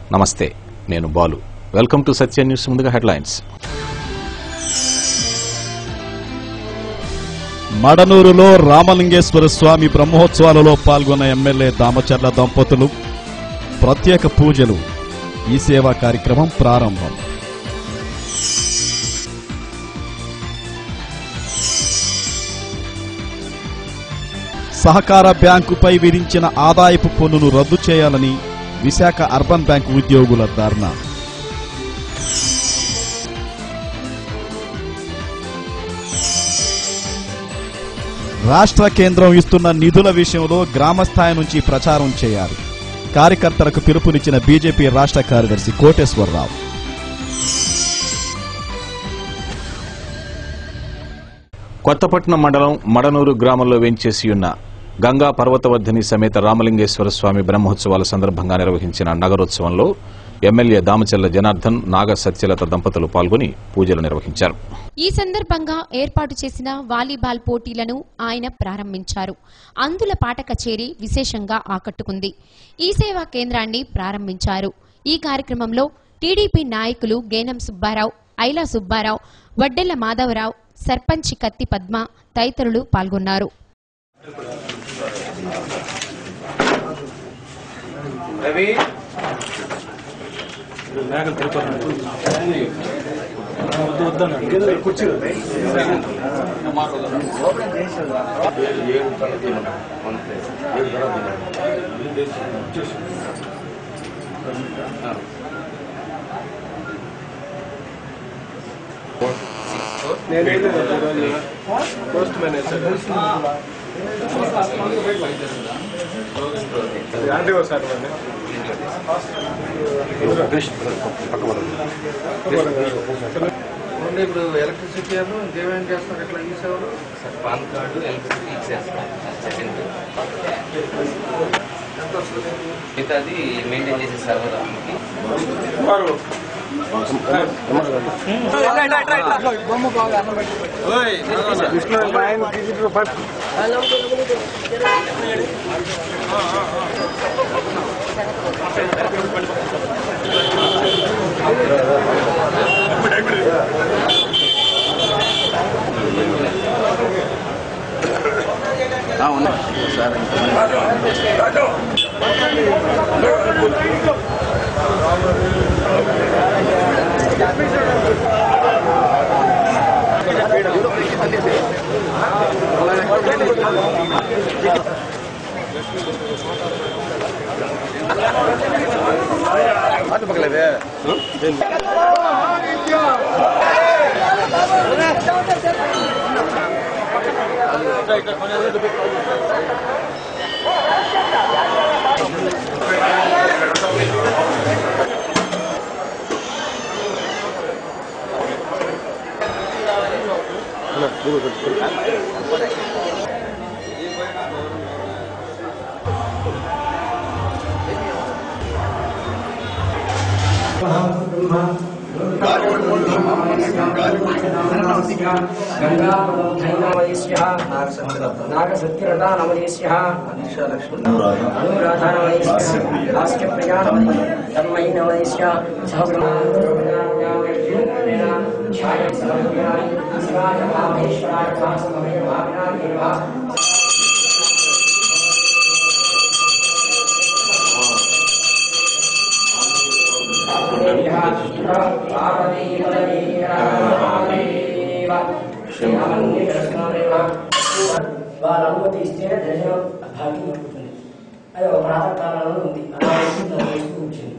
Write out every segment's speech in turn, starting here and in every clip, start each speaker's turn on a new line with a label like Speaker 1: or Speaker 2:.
Speaker 1: నమస్తే నేను Balu welcome to Satya news ముందుగా హెడ్లైన్స్
Speaker 2: మడనూరులో రామలింగేశ్వర స్వామి బ్రహ్మోత్సవాలలో పాల్గొన్న ఎమ్మెల్యే దామచర్ల దంపతులు ప్రత్యేక పూజలు ఈ సేవా కార్యక్రమం ప్రారంభం సహకార బ్యాంకుపై విధించిన ఆదాయపు పన్నును రద్దు చేయాలని విశాఖ అర్బన్ బ్యాంకు ఉద్యోగుల ధర్నా రాష్ట్ర కేంద్రం ఇస్తున్న నిధుల విషయంలో గ్రామ స్థాయి నుంచి ప్రచారం చేయాలి కార్యకర్తలకు పిలుపునిచ్చిన బీజేపీ రాష్ట్ర కార్యదర్శి కోటేశ్వరరావు
Speaker 1: కొత్తపట్నం మండలం మడనూరు గ్రామంలో వేంచేసి ఉన్న గంగా పర్వతవర్ధిని సమేత రామలింగేశ్వర స్వామి బ్రహ్మోత్సవాల సందర్భంగా నిర్వహించిన నగరోత్సవంలో ఎమ్మెల్యే దామచల్ల జనార్దన్ నాగ సత్యలత దంపతులు పాల్గొని పూజలు నిర్వహించారు
Speaker 3: ఈ సందర్భంగా ఏర్పాటు చేసిన వాలీబాల్ పోటీలను ఆయన ప్రారంభించారు అందుల పాట కచేరీ విశేషంగా ఆకట్టుకుంది ఈ సేవా కేంద్రాన్ని ప్రారంభించారు ఈ కార్యక్రమంలో టీడీపీ నాయకులు గేనం సుబ్బారావు ఐలా సుబ్బారావు వడ్డెల మాధవరావు సర్పంచ్ కత్తి పద్మ తదితరులు పాల్గొన్నారు
Speaker 4: పోస్ట్ మేనేజర్ అంటే సార్
Speaker 5: ఓన్లీ ఇప్పుడు ఎలక్ట్రిసిటీ ఏమో ఇంకేమేం చేస్తారు ఎట్లా ఈ సేవలు
Speaker 6: సార్ పాన్ కార్డు ఎలక్ట్రిసిటీ ఇచ్చేస్తాం సెకండ్
Speaker 5: ఎంత వస్తుంది
Speaker 6: మిగతాది మెయింటైన్ చేసే సర్వర్ అమ్మకి
Speaker 7: నాగసత్యరథానమదేశ్య అనురాధానమదేశ్య భాస్కర్ప్రజానమదే తన్మయీనమదేశ్య సహబ్రహ్మేశ్వరాయ వాళ్ళ అనుమతి ఇస్తేనే దర్శనం భాగ్యం దొరుకుతుంది అది ఒక ప్రాతకాలంలో ఉంది అనావశ్యం దాని వయసు కూర్చుంది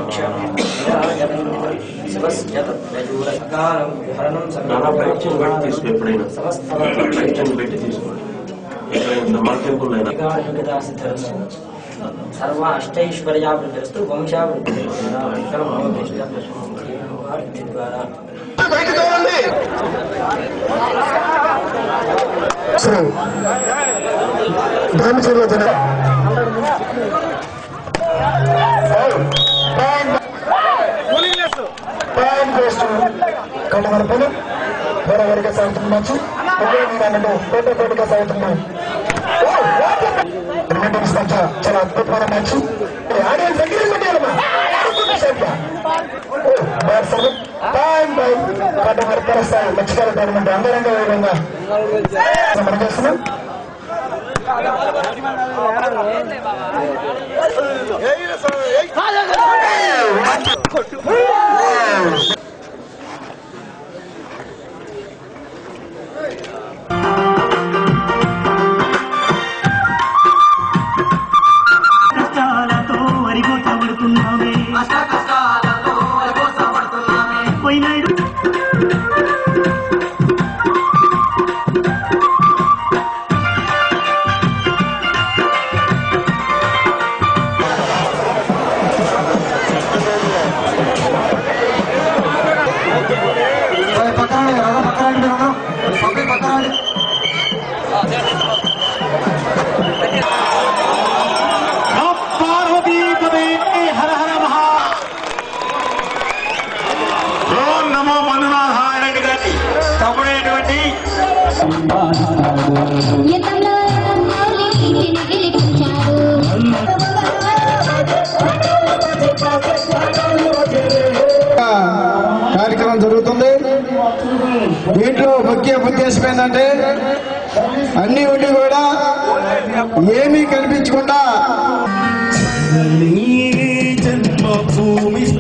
Speaker 8: నానా పరీక్షలు పెట్టి తీసుకో ఎప్పుడైనా పరీక్షలు పెట్టి తీసుకోండి ఎక్కడైనా నమ్మకం
Speaker 7: సర్వ అష్టైశ్వర్యాభివృద్ధిస్తూ వంశాభివృద్ధి ద్వారా
Speaker 9: శ్రీ దామచర్ల జన పాయింట్ వేస్తూ కళ్ళవరపలు వేరవేరుగా సాగుతున్న మ్యాచ్ ఉపయోగించాలంటే పోటీ పోటీగా సాగుతున్నాయి రెండు నిమిషాల చాలా అద్భుతమైన మ్యాచ్ ఆడియన్స్ దగ్గర పెట్టారమ్మా స్థాయి మత్స్యకార టోర్నమెంట్ అంగరంగ వైభవంగా మనం చేస్తున్నాం
Speaker 10: కష్టాలతో వరిగోత పడుతున్నామే పోయినాడు పార్వతీపదే హర హర మహా ఓం నమో మధునాథాయ గారి తమ్ముడైనటువంటి
Speaker 9: కార్యక్రమం జరుగుతుంది దీంట్లో ముఖ్య ఉద్దేశం ఏంటంటే అన్ని ఉండి కూడా ఏమీ కనిపించకుండా
Speaker 10: జన్మభూమి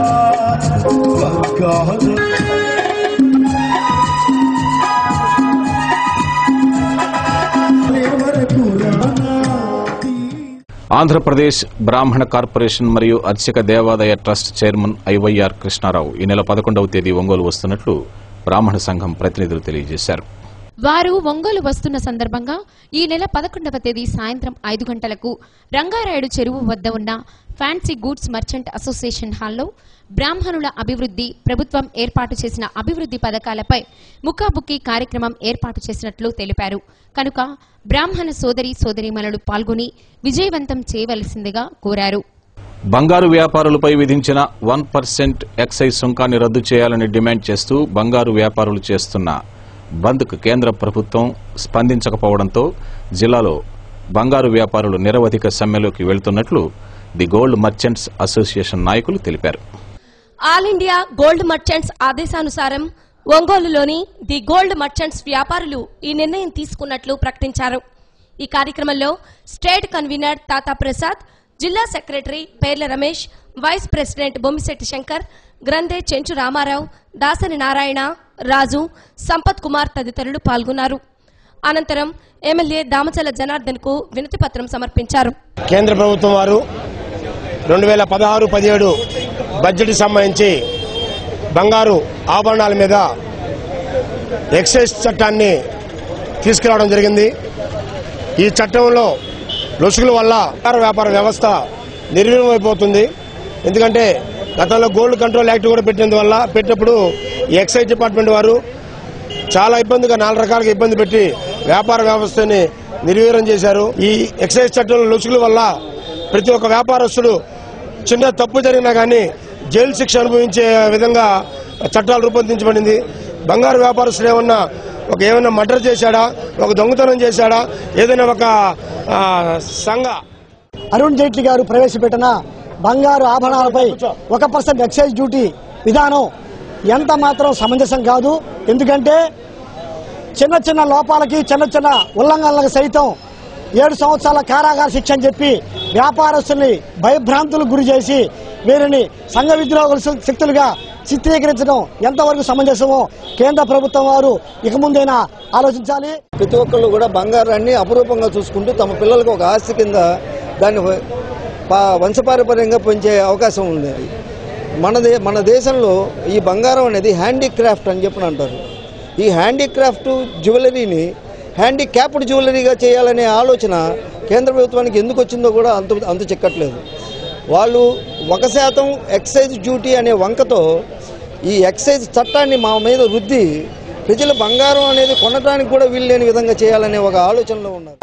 Speaker 1: ఆంధ్రప్రదేశ్ బ్రాహ్మణ కార్పొరేషన్ మరియు అర్చక దేవాదాయ ట్రస్ట్ చైర్మన్ ఐవైఆర్ కృష్ణారావు ఈ నెల పదకొండవ తేదీ ఒంగోలు వస్తున్నట్లు బ్రాహ్మణ సంఘం ప్రతినిధులు తెలియజేశారు
Speaker 3: వారు ఒంగోలు వస్తున్న సందర్భంగా ఈ నెల పదకొండవ తేదీ సాయంత్రం ఐదు గంటలకు రంగారాయుడు చెరువు వద్ద ఉన్న ఫ్యాన్సీ గూడ్స్ మర్చెంట్ అసోసియేషన్ హాల్లో బ్రాహ్మణుల అభివృద్ధి ప్రభుత్వం ఏర్పాటు చేసిన అభివృద్ధి పథకాలపై ముఖాముఖి కార్యక్రమం ఏర్పాటు చేసినట్లు తెలిపారు కనుక బ్రాహ్మణ సోదరి సోదరీమణులు పాల్గొని విజయవంతం చేయవలసిందిగా కోరారు
Speaker 1: బంగారు వ్యాపారులపై విధించిన వన్ పర్సెంట్ ఎక్సైజ్ సుంకాన్ని రద్దు చేయాలని డిమాండ్ చేస్తూ బంగారు వ్యాపారులు చేస్తున్న బంద్కు కేంద్ర ప్రభుత్వం స్పందించకపోవడంతో జిల్లాలో బంగారు వ్యాపారులు నిరవధిక సమ్మెలోకి వెళ్తున్నట్లు ది గోల్డ్ మర్చెంట్స్ అసోసియేషన్ నాయకులు తెలిపారు
Speaker 11: ఆల్ ఇండియా గోల్డ్ మర్చెంట్స్ ఆదేశానుసారం ఒంగోలులోని ది గోల్డ్ మర్చెంట్స్ వ్యాపారులు ఈ నిర్ణయం తీసుకున్నట్లు ప్రకటించారు ఈ కార్యక్రమంలో స్టేట్ కన్వీనర్ తాతా ప్రసాద్ జిల్లా secretary Perla Ramesh vice president Bommisetti Shankar Granthe Chenchu Ramarao Dasari Narayana Raju Sampath Kumar తదితరులు పాల్గొన్నారు అనంతరం ఎమ్మెల్యే దామచల జనార్దన్ కు వినతి పత్రం సమర్పించారు
Speaker 12: కేంద్ర ప్రభుత్వం వారు రెండు వేల పదహారు పదిహేడు బడ్జెట్ సంబంధించి బంగారు ఆభరణాల మీద ఎక్సైజ్ చట్టాన్ని తీసుకురావడం జరిగింది ఈ చట్టంలో లొసుగుల వల్ల బంగారు వ్యాపార వ్యవస్థ నిర్వీర్యమైపోతుంది ఎందుకంటే గతంలో గోల్డ్ కంట్రోల్ యాక్ట్ కూడా పెట్టినందువల్ల పెట్టినప్పుడు ఈ ఎక్సైజ్ డిపార్ట్మెంట్ వారు చాలా ఇబ్బందిగా నాలుగు రకాలుగా ఇబ్బంది పెట్టి వ్యాపార వ్యవస్థని నిర్వీర్యం చేశారు ఈ ఎక్సైజ్ చట్టంలో లొసుగుల వల్ల ప్రతి ఒక్క వ్యాపారస్తుడు చిన్న తప్పు జరిగినా కానీ జైలు శిక్ష అనుభవించే విధంగా చట్టాలు రూపొందించబడింది బంగారు వ్యాపారస్తుడు ఏమన్నా ఒక ఏమైనా మర్డర్ చేశాడా ఒక దొంగతనం చేశాడా ఏదైనా ఒక ఆ, సంఘ
Speaker 13: అరుణ్ జైట్లీ గారు ప్రవేశపెట్టిన బంగారు ఆభరణాలపై ఒక పర్సెంట్ ఎక్సైజ్ డ్యూటీ విధానం ఎంత మాత్రం సమంజసం కాదు ఎందుకంటే చిన్న చిన్న లోపాలకి చిన్న చిన్న ఉల్లంఘనలకు సైతం ఏడు సంవత్సరాల కారాగార శిక్ష అని చెప్పి వ్యాపారస్తుల్ని భయభ్రాంతులకు గురి చేసి వీరిని సంఘ విద్రోహుల శక్తులుగా చిత్రీకరించడం ఎంతవరకు సమంజసమో కేంద్ర ప్రభుత్వం వారు ఇక ముందైనా ఆలోచించాలి
Speaker 14: ప్రతి ఒక్కళ్ళు కూడా బంగారాన్ని అపురూపంగా చూసుకుంటూ తమ పిల్లలకు ఒక ఆస్తి కింద దాన్ని పా- వంశపారంపర్యంగా పెంచే అవకాశం ఉంది మన దే మన దేశంలో ఈ బంగారం అనేది హ్యాండీక్రాఫ్ట్ అని చెప్పి అంటారు ఈ హ్యాండీక్రాఫ్ట్ జ్యువెలరీని హ్యాండీక్యాప్డ్ జ్యువెలరీగా చేయాలనే ఆలోచన కేంద్ర ప్రభుత్వానికి ఎందుకు వచ్చిందో కూడా అంత అంత చిక్కట్లేదు వాళ్ళు ఒక శాతం ఎక్సైజ్ డ్యూటీ అనే వంకతో ఈ ఎక్సైజ్ చట్టాన్ని మా మీద రుద్ది ప్రజలు బంగారం అనేది కొనడానికి కూడా వీలు లేని విధంగా చేయాలనే ఒక ఆలోచనలో ఉన్నారు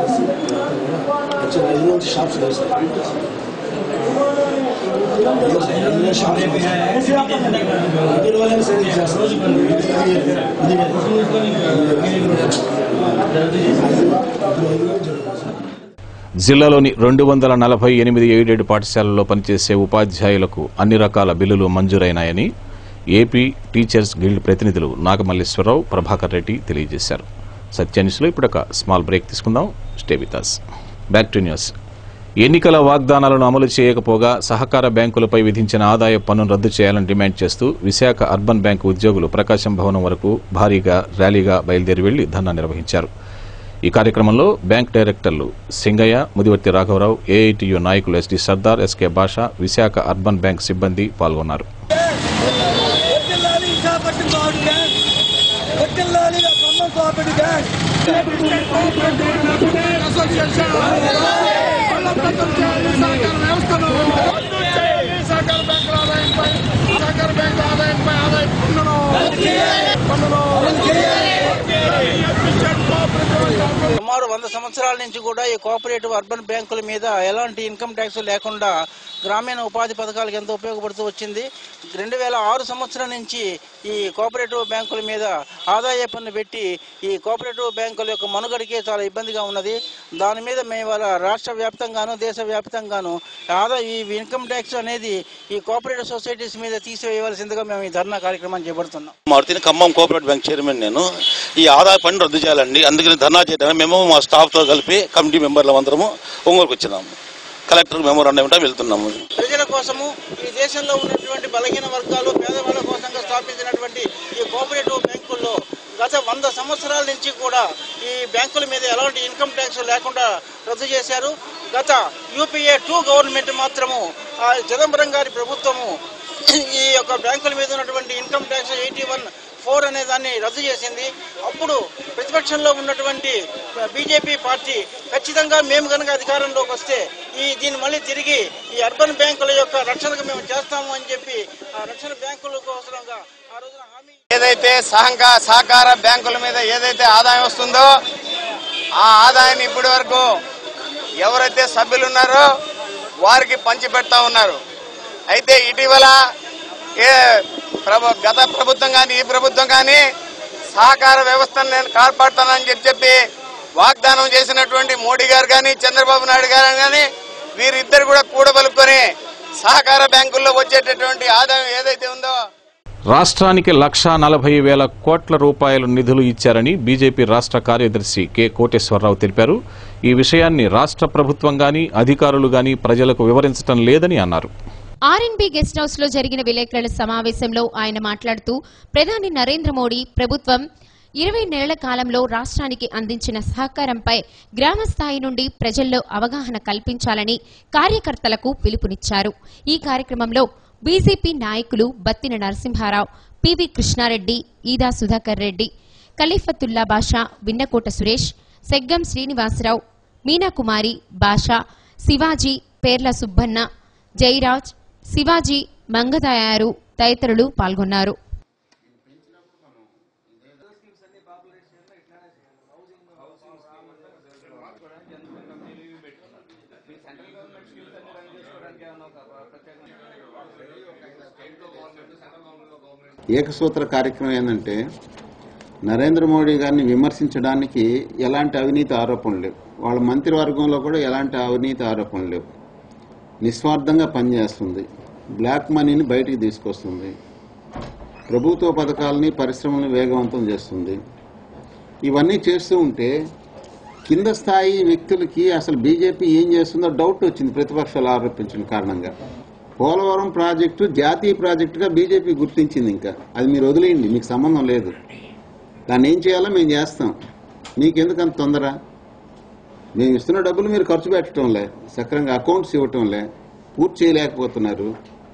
Speaker 1: జిల్లాలోని రెండు వందల నలభై ఎనిమిది ఎయిడెడ్ పాఠశాలల్లో పనిచేసే ఉపాధ్యాయులకు అన్ని రకాల బిల్లులు మంజూరైనాయని ఏపీ టీచర్స్ గిల్డ్ ప్రతినిధులు నాగమల్లేశ్వరరావు ప్రభాకర్ రెడ్డి తెలియజేశారు సత్యాన్యూస్లో ఇప్పుడు ఒక స్మాల్ బ్రేక్ తీసుకుందాం stay with us. Back to news ఎన్నికల వాగ్దానాలను అమలు చేయకపోగా సహకార బ్యాంకులపై విధించిన ఆదాయ పన్నును రద్దు చేయాలని డిమాండ్ చేస్తూ విశాఖ అర్బన్ బ్యాంకు ఉద్యోగులు ప్రకాశం భవనం వరకు భారీగా ర్యాలీగా బయలుదేరి వెళ్లి ధర్నా నిర్వహించారు ఈ కార్యక్రమంలో బ్యాంక్ డైరెక్టర్లు సింగయ్య ముదివర్తి రాఘవరావు ఏఐటియు నాయకులు ఎస్డి సర్దార్ ఎస్కే భాష విశాఖ అర్బన్ బ్యాంక్ సిబ్బంది పాల్గొన్నారు
Speaker 15: వడ్డిల్లాలి విశాఖపట్నం కోఆపరేటివ్ బ్యాంక్ వడ్డిల్లాలి ఖమ్మం కోఆపరేటివ్ బ్యాంక్ అసోసియేషన్ బలోపేతం చేయాలి సహకార వ్యవస్థను రద్దు చేయాలి సహకార బ్యాంకుల ఆదాయంపై సహకార బ్యాంకుల ఆదాయంపై ఆదాయ పన్నును పన్నును
Speaker 5: సుమారు వంద సంవత్సరాల నుంచి కూడా ఈ కోఆపరేటివ్ అర్బన్ బ్యాంకుల మీద ఎలాంటి ఇన్కమ్ ట్యాక్స్ లేకుండా గ్రామీణ ఉపాధి పథకాలకు ఎంతో ఉపయోగపడుతూ వచ్చింది రెండు వేల ఆరు సంవత్సరం నుంచి ఈ కోఆపరేటివ్ బ్యాంకుల మీద ఆదాయ పన్ను పెట్టి ఈ కోఆపరేటివ్ బ్యాంకుల యొక్క మనుగడకే చాలా ఇబ్బందిగా ఉన్నది దాని మీద మేము ఇవాళ రాష్ట్ర వ్యాప్తంగాను దేశ వ్యాప్తంగాను ఆదాయ ఈ ఇన్కమ్ ట్యాక్స్ అనేది ఈ కోఆపరేటివ్ సొసైటీస్ మీద తీసివేయవలసిందిగా మేము ఈ ధర్నా కార్యక్రమాన్ని చేపడుతున్నాం
Speaker 16: మారుతిని ఖమ్మం కోఆపరేటివ్ బ్యాంక్ చైర్మన్ నేను ఈ ఆదాయ పన్ను రద్దు చేయాలండి అందుకని ధర్నా చేయడానికి మేము మా స్టాఫ్తో కలిపి కమిటీ మెంబర్లు అందరము ఒంగోలుకు వచ్చినాము కలెక్టర్ మెమోరాండం ఇవ్వడం వెళ్తున్నాము
Speaker 5: ప్రజల కోసము ఈ దేశంలో ఉన్నటువంటి బలహీన వర్గాలు పేదవాళ్ళ కోసంగా స్థాపించినటువంటి ఈ కోఆపరేటివ్ బ్యాంకుల్లో గత వంద సంవత్సరాల నుంచి కూడా ఈ బ్యాంకుల మీద ఎలాంటి ఇన్కమ్ ట్యాక్స్ లేకుండా రద్దు చేశారు గత యూపీఏ టూ గవర్నమెంట్ మాత్రము ఆ చిదంబరం గారి ప్రభుత్వము ఈ యొక్క బ్యాంకుల మీద ఉన్నటువంటి income tax eighty one four అనే దాన్ని రద్దు చేసింది అప్పుడు ప్రతిపక్షంలో ఉన్నటువంటి బీజేపీ పార్టీ ఖచ్చితంగా మేము కనుక అధికారంలోకి వస్తే ఈ దీన్ని మళ్ళీ తిరిగి ఈ అర్బన్ బ్యాంకుల యొక్క రక్షణకు మేము చేస్తాము అని చెప్పి ఆ రక్షణ బ్యాంకుల కోసంగా ఆ రోజున హామీ
Speaker 17: ఏదైతే సహంగా సహకార బ్యాంకుల మీద ఏదైతే ఆదాయం వస్తుందో ఆ ఆదాయాన్ని ఇప్పటి వరకు ఎవరైతే సభ్యులు ఉన్నారో వారికి పంచి పెడతా ఉన్నారు అయితే ఇటీవల ఏ ప్రభు గత ప్రభుత్వం కానీ ఈ ప్రభుత్వం కానీ సహకార వ్యవస్థను నేను కాపాడుతానని చెప్పి చెప్పి వాగ్దానం చేసినటువంటి మోడీ గారు కానీ చంద్రబాబు నాయుడు గారు కానీ వీరిద్దరు కూడా కూడబలుకొని సహకార బ్యాంకుల్లో వచ్చేటటువంటి ఆదాయం ఏదైతే ఉందో
Speaker 1: రాష్ట్రానికి లక్షా నలభై వేల కోట్ల రూపాయల నిధులు ఇచ్చారని బీజేపీ రాష్ట్ర కార్యదర్శి కె కోటేశ్వరరావు తెలిపారు ఈ విషయాన్ని రాష్ట్ర ప్రభుత్వం గాని అధికారులు గాని ప్రజలకు వివరించడం లేదని అన్నారు
Speaker 3: ఆర్ఎన్బి గెస్ట్ హౌస్ లో జరిగిన విలేకరుల సమావేశంలో ఆయన మాట్లాడుతూ ప్రధాని నరేంద్ర మోడీ ప్రభుత్వం ఇరవై నెలల కాలంలో రాష్ట్రానికి అందించిన సహకారంపై గ్రామ స్థాయి నుండి ప్రజల్లో అవగాహన కల్పించాలని కార్యకర్తలకు పిలుపునిచ్చారు ఈ కార్యక్రమంలో బీజేపీ నాయకులు బత్తిన నరసింహారావు పివి కృష్ణారెడ్డి ఈదా సుధాకర్ రెడ్డి ఖలీఫతుల్లా బాషా విన్నకోట సురేష్ సెగ్గం శ్రీనివాసరావు మీనాకుమారి బాషా శివాజీ పేర్ల సుబ్బన్న జయరాజ్ శివాజీ మంగదయారు తదితరులు పాల్గొన్నారు
Speaker 18: ఏకసూత్ర కార్యక్రమం ఏంటంటే నరేంద్ర మోడీ గారిని విమర్శించడానికి ఎలాంటి అవినీతి ఆరోపణలు లేవు వాళ్ళ మంత్రివర్గంలో కూడా ఎలాంటి అవినీతి ఆరోపణలు లేవు నిస్వార్థంగా పనిచేస్తుంది బ్లాక్ మనీని బయటికి తీసుకొస్తుంది ప్రభుత్వ పథకాలని పరిశ్రమలను వేగవంతం చేస్తుంది ఇవన్నీ చేస్తూ ఉంటే కింద స్థాయి వ్యక్తులకి అసలు బీజేపీ ఏం చేస్తుందో డౌట్ వచ్చింది ప్రతిపక్షాలు ఆరోపించిన కారణంగా పోలవరం ప్రాజెక్టు జాతీయ ప్రాజెక్టుగా బీజేపీ గుర్తించింది ఇంకా అది మీరు వదిలేయండి మీకు సంబంధం లేదు దాన్ని ఏం చేయాలో మేము చేస్తాం మీకెందుకు అంత తొందర మేము ఇస్తున్న డబ్బులు మీరు ఖర్చు పెట్టడంలే సక్రంగా అకౌంట్స్ ఇవ్వటంలే పూర్తి చేయలేకపోతున్నారు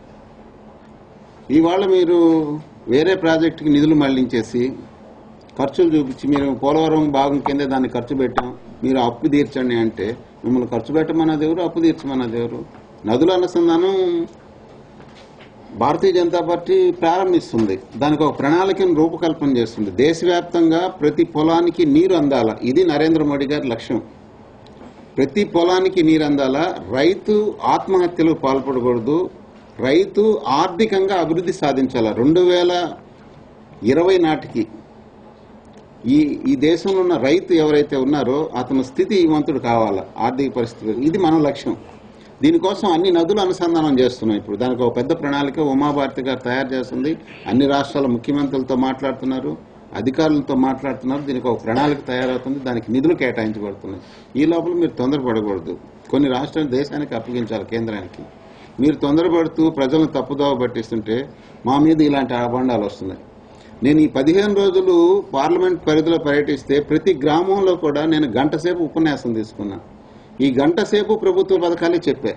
Speaker 18: ఇవాళ మీరు వేరే ప్రాజెక్టుకి నిధులు మళ్లించేసి ఖర్చులు చూపించి మీరు పోలవరం భాగం కింద దాన్ని ఖర్చు పెట్టాం మీరు అప్పు తీర్చండి అంటే మిమ్మల్ని ఖర్చు పెట్టమన్నది ఎవరు అప్పు తీర్చమన్నది ఎవరు నదుల అనుసంధానం భారతీయ జనతా పార్టీ ప్రారంభిస్తుంది దానికి ఒక ప్రణాళికను రూపకల్పన చేస్తుంది దేశవ్యాప్తంగా ప్రతి పొలానికి నీరు అందాల ఇది నరేంద్ర మోడీ గారి లక్ష్యం ప్రతి పొలానికి నీరు అందాల రైతు ఆత్మహత్యలకు పాల్పడకూడదు రైతు ఆర్థికంగా అభివృద్ధి సాధించాల రెండు వేల ఇరవై నాటికి ఈ ఈ దేశంలో ఉన్న రైతు ఎవరైతే ఉన్నారో అతని స్థితి వంతుడు కావాలా ఆర్థిక పరిస్థితి ఇది మన లక్ష్యం దీనికోసం అన్ని నదులు అనుసంధానం చేస్తున్నాం ఇప్పుడు దానికి ఒక పెద్ద ప్రణాళిక ఉమాభారతి గారు తయారు చేస్తుంది అన్ని రాష్ట్రాల ముఖ్యమంత్రులతో మాట్లాడుతున్నారు అధికారులతో మాట్లాడుతున్నారు దీనికి ఒక ప్రణాళిక తయారవుతుంది దానికి నిధులు కేటాయించబడుతున్నాయి ఈ లోపల మీరు తొందరపడకూడదు కొన్ని రాష్ట్రాలు దేశానికి అప్పగించాలి కేంద్రానికి మీరు తొందరపడుతూ ప్రజలను తప్పుదోవ పట్టిస్తుంటే మా మీద ఇలాంటి ఆబండాలు వస్తున్నాయి నేను ఈ పదిహేను రోజులు పార్లమెంట్ పరిధిలో పర్యటిస్తే ప్రతి గ్రామంలో కూడా నేను గంట సేపు ఉపన్యాసం తీసుకున్నా ఈ గంట సేపు ప్రభుత్వ పథకాలే చెప్పా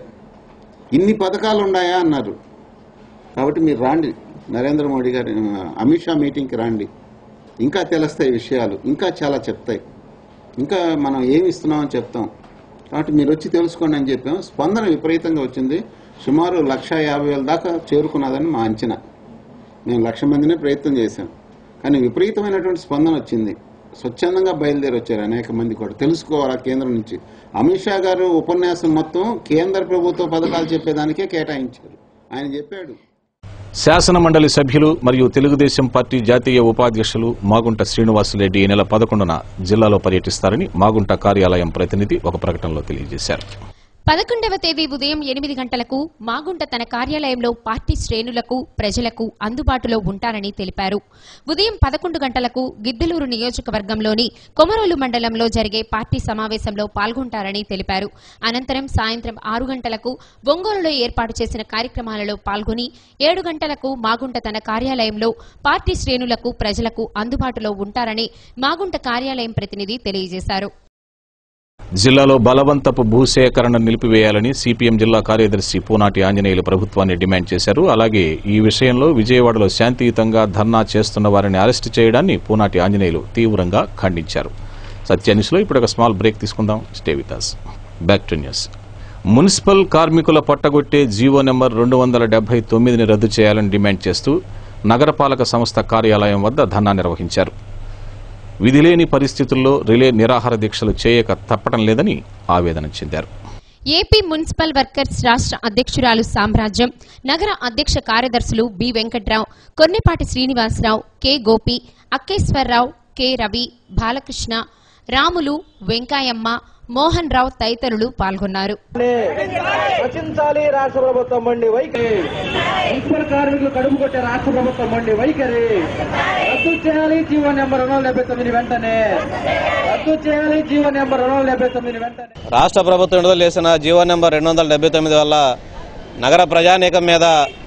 Speaker 18: ఇన్ని పథకాలు ఉన్నాయా అన్నారు కాబట్టి మీరు రాండి నరేంద్ర మోడీ గారి అమిత్ షా మీటింగ్కి రాండి ఇంకా తెలుస్తాయి విషయాలు ఇంకా చాలా చెప్తాయి ఇంకా మనం ఏమి ఇస్తున్నామని చెప్తాం కాబట్టి మీరు వచ్చి తెలుసుకోండి అని చెప్పాం స్పందన విపరీతంగా వచ్చింది సుమారు లక్ష యాభై వేల దాకా చేరుకున్నదని మా అంచనా మేము లక్ష మందినే ప్రయత్నం చేశాం కానీ విపరీతమైనటువంటి స్పందన వచ్చింది స్వచ్ఛందంగా బయలుదేరి వచ్చారు అనేక మంది కూడా తెలుసుకోవాలి ఆ కేంద్రం నుంచి అమిత్ షా గారు ఉపన్యాసం మొత్తం కేంద్ర ప్రభుత్వ పథకాలు చెప్పేదానికే కేటాయించారు ఆయన చెప్పాడు
Speaker 1: శాసన మండలి సభ్యులు మరియు తెలుగుదేశం పార్టీ జాతీయ ఉపాధ్యక్షులు మాగుంట శ్రీనివాసులరెడ్డి ఈ నెల పదకొండున జిల్లాలో పర్యటిస్తారని మాగుంట కార్యాలయం ప్రతినిధి ఒక ప్రకటనలో తెలియజేశారు
Speaker 3: పదకొండవ తేదీ ఉదయం ఎనిమిది గంటలకు మాగుంట తన కార్యాలయంలో పార్టీ శ్రేణులకు ప్రజలకు అందుబాటులో ఉంటారని తెలిపారు ఉదయం పదకొండు గంటలకు గిద్దలూరు నియోజకవర్గంలోని కొమరోలు మండలంలో జరిగే పార్టీ సమావేశంలో పాల్గొంటారని తెలిపారు అనంతరం సాయంత్రం ఆరు గంటలకు ఒంగోలులో ఏర్పాటు చేసిన కార్యక్రమాలలో పాల్గొని ఏడు గంటలకు మాగుంట తన కార్యాలయంలో పార్టీ శ్రేణులకు ప్రజలకు అందుబాటులో ఉంటారని మాగుంట కార్యాలయం ప్రతినిధి తెలియజేశారు
Speaker 1: జిల్లాలో బలవంతపు భూసేకరణ నిలిపివేయాలని సిపిఎం జిల్లా కార్యదర్శి పూనాటి ఆంజనేయులు ప్రభుత్వాన్ని డిమాండ్ చేశారు అలాగే ఈ విషయంలో విజయవాడలో శాంతియుతంగా ధర్నా చేస్తున్న వారిని అరెస్టు చేయడాన్ని పూనాటి ఆంజనేయులు తీవ్రంగా ఖండించారు సత్యాన్యూస్లో ఇప్పుడు ఒక స్మాల్ బ్రేక్ తీసుకుందాం stay with us. Back to news municipal కార్మికుల పట్టగొట్టే జీవో నెంబర్ రెండు వందల డెబ్బై తొమ్మిదిని రద్దు చేయాలని డిమాండ్ చేస్తూ నగరపాలక సంస్థ కార్యాలయం వద్ద ధర్నా నిర్వహించారు విధిలేని పరిస్థితుల్లో రిలే నిరాహార దీక్షలు చేయక తప్పడం లేదని ఆవేదన చెందారు
Speaker 3: ఏపీ మున్సిపల్ వర్కర్స్ రాష్ట్ర అధ్యక్షురాలు సామ్రాజ్యం నగర అధ్యక్ష కార్యదర్శులు B Venkatrao Konnipati Srinivasarao K Gopi Akkeswararao K Ravi Balakrishna Ramulu Venkayamma Mohan Rao తదితరులు పాల్గొన్నారు
Speaker 19: రచించాలి రాష్ట్ర ప్రభుత్వం మండి వైఖరి మున్సిపల్ కార్మికులు కడుపు కొట్టే రాష్ట్ర ప్రభుత్వం మండి వైఖరి రద్దు చేయాలి జీవో నెంబర్ రెండు వందల డెబ్బై తొమ్మిది వెంటనే రద్దు చేయాలి జీవో నెంబర్ రెండు వందల డెబ్బై తొమ్మిది వెంటనే
Speaker 20: రాష్ట్ర ప్రభుత్వం విడుదల చేసిన జీవో నెంబర్ రెండు వందల డెబ్బై తొమ్మిది వల్ల నగర ప్రజానీకం మీద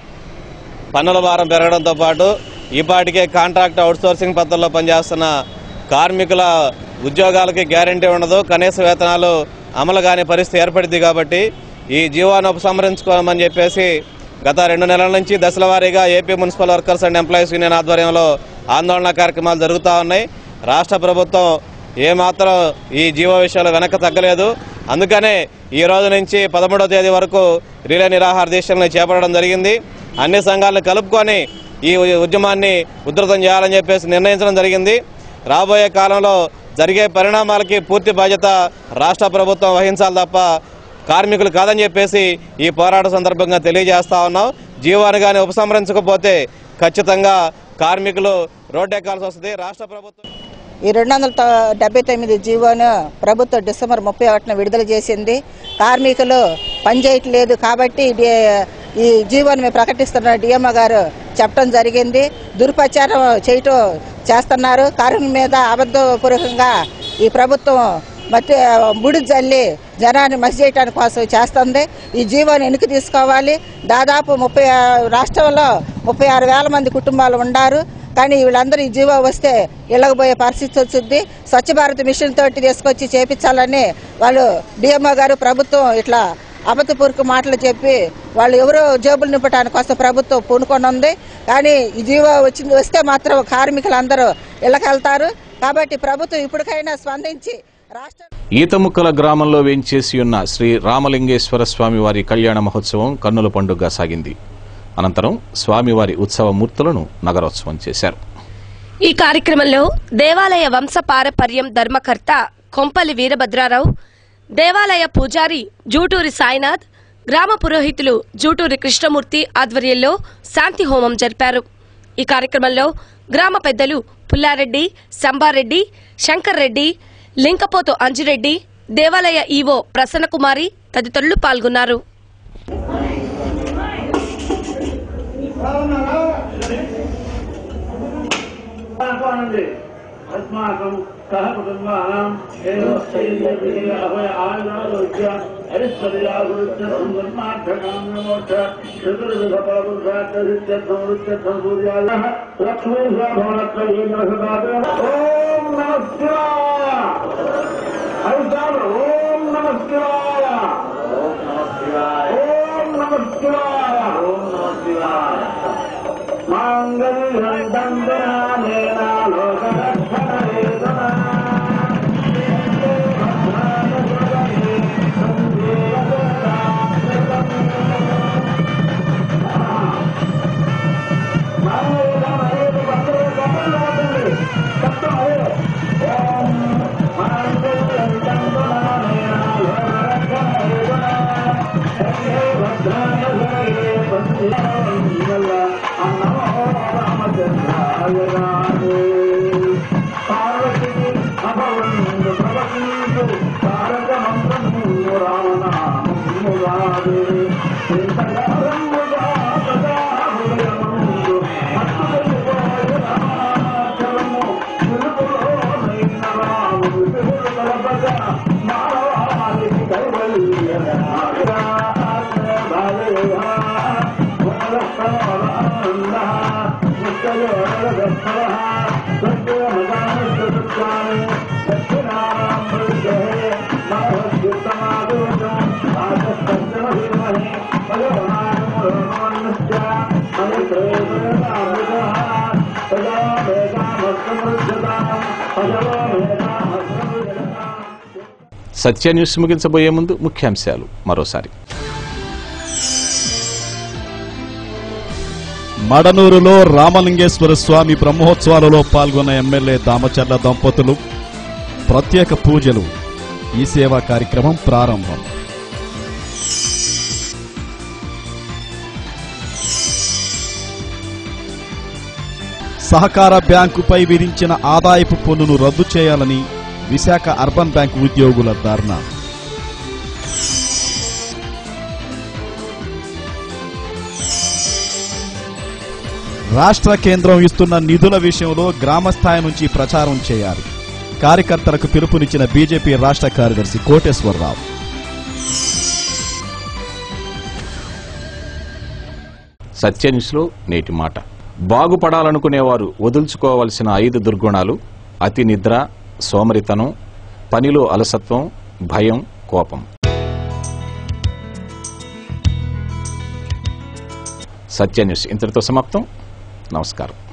Speaker 20: పన్నుల భారం పెరగడంతో పాటు ఈపాటికే కాంట్రాక్ట్ అవుట్సోర్సింగ్ పద్ధతిలో పనిచేస్తున్న కార్మికుల ఉద్యోగాలకి గ్యారంటీ ఉండదు కనీస వేతనాలు అమలు కాని పరిస్థితి ఏర్పడింది కాబట్టి ఈ జీవాన్ని ఉపసంహరించుకోమని చెప్పేసి గత రెండు నెలల నుంచి దశల వారీగా AP municipal workers and employees union ఆధ్వర్యంలో ఆందోళన కార్యక్రమాలు జరుగుతూ ఉన్నాయి రాష్ట్ర ప్రభుత్వం ఏమాత్రం ఈ జీవో విషయంలో వెనక్కి తగ్గలేదు అందుకనే ఈ రోజు నుంచి పదమూడవ తేదీ వరకు రిలే నిరాహార దీక్షలను చేపట్టడం జరిగింది అన్ని సంఘాలను కలుపుకొని ఈ ఉద్యమాన్ని ఉధృతం చేయాలని చెప్పేసి నిర్ణయించడం జరిగింది రాబోయే కాలంలో జరిగే పరిణామాలకి పూర్తి బాధ్యత రాష్ట్ర ప్రభుత్వం వహించాలి తప్ప కార్మికులు కాదని చెప్పేసి ఈ పోరాట సందర్భంగా తెలియజేస్తా ఉన్నాం జీవాన్ని కానీ ఉపసంహరించకపోతే ఖచ్చితంగా కార్మికులు రోడ్డెక్కాల్సి వస్తుంది రాష్ట్ర ప్రభుత్వం
Speaker 21: ఈ రెండు వందల తొ- డెబ్బై తొమ్మిది జీవోను ప్రభుత్వం డిసెంబర్ ముప్పై ఒకటిన విడుదల చేసింది కార్మికులు పనిచేయట్లేదు కాబట్టి డి- ఈ జీవోని మేము ప్రకటిస్తున్న డిఎంఓ గారు చెప్పడం జరిగింది దుర్ప్రచారం చేయటం చేస్తున్నారు కార్మికుల మీద అబద్ధపూర్వకంగా ఈ ప్రభుత్వం మట్టి ముడి జల్లి జనాన్ని మసి చేయడానికి కోసం చేస్తుంది ఈ జీవోని వెనక్కి తీసుకోవాలి దాదాపు ముప్పై ఆ- రాష్ట్రంలో ముప్పై ఆరు వేల మంది కుటుంబాలు ఉన్నారు కానీ వీళ్ళందరూ ఈ జీవో వస్తే ఇళ్ళకు పోయే పరిస్థితి వచ్చింది స్వచ్ఛ భారత్ మిషన్ తోటి తీసుకొచ్చి చేపించాలని వాళ్ళు డిఎంఓ గారు ప్రభుత్వం ఇట్లా అబద్ధపూర్వక మాటలు చెప్పి వాళ్ళు ఎవరో జేబులు నింపడానికి కోసం ప్రభుత్వం పూనుకొని ఉంది కానీ ఈ జీవో వచ్చింది వస్తే మాత్రం కార్మికులందరూ ఇళ్ళకి వెళ్తారు కాబట్టి ప్రభుత్వం ఇప్పటికైనా స్పందించి రాష్ట్ర
Speaker 1: ఈతముక్కల గ్రామంలో వేంచేసి ఉన్న శ్రీ రామలింగేశ్వర స్వామివారి కళ్యాణ మహోత్సవం కన్నుల పండుగగా సాగింది అనంతరం స్వామివారి ఉత్సవ మూర్తులను నగరోత్సవం చేశారు
Speaker 11: ఈ కార్యక్రమంలో దేవాలయ వంశ పారపర్యం ధర్మకర్త కొంపల్లి వీరభద్రారావు దేవాలయ పూజారి జూటూరి సాయినాథ్ గ్రామ పురోహితులు జూటూరి కృష్ణమూర్తి ఆధ్వర్యంలో శాంతి హోమం జరిపారు ఈ కార్యక్రమంలో గ్రామ పెద్దలు పుల్లారెడ్డి సంబారెడ్డి శంకర్ రెడ్డి లింకపోతు అంజిరెడ్డి దేవాలయ ఈవో ప్రసన్నకుమారి తదితరులు పాల్గొన్నారు
Speaker 10: ఆహ్వానండి అస్మాకం సహ కుటుంబానాం ఏదో శైల్యభిः అభయ ఆయురారోగ్య ఐశ్వర్యాభివృద్ధి సంవర్మార్థకామ్యమోక్ష చతుర్విధ పరపురుషార్థసిద్ధ్యర్థం వృత్త్యర్థం సూర్యాయ లక్ష్మీ భవనత్రయేంద్రసదాతే ఓం నమ శివాయ హరిశాల ఓం నమ శివాయ ఓం నమ శివాయ ఓం నమ శివాయ ఓం నమ శివాయ మాంగళ్యం దండనానేన లోకరక్షణేతునా
Speaker 1: సత్య న్యూస్ ముగించబోయే ముందు ముఖ్యాంశాలు మరోసారి
Speaker 2: మడనూరులో రామలింగేశ్వర స్వామి బ్రహ్మోత్సవాలలో పాల్గొన్న ఎమ్మెల్యే దామచర్ల దంపతులు ప్రత్యేక పూజలు ఈ సేవా కార్యక్రమం ప్రారంభం సహకార బ్యాంకుపై విధించిన ఆదాయపు పన్నును రద్దు చేయాలని విశాఖ అర్బన్ బ్యాంక్ ఉద్యోగుల ధర్నా రాష్ట్ర కేంద్రం ఇస్తున్న నిధుల విషయంలో గ్రామస్థాయి నుంచి ప్రచారం చేయాలి కార్యకర్తలకు పిలుపునిచ్చిన బీజేపీ రాష్ట్ర కార్యదర్శి కోటేశ్వరరావు
Speaker 1: సత్య న్యూస్లో నేటి మాట బాగుపడాలనుకునేవారు వదుల్చుకోవలసిన ఐదు దుర్గుణాలు అతి నిద్ర సోమరితనం పనిలో అలసత్వం భయం కోపం సత్య న్యూస్ ఇంతటితో సమాప్తం నమస్కారం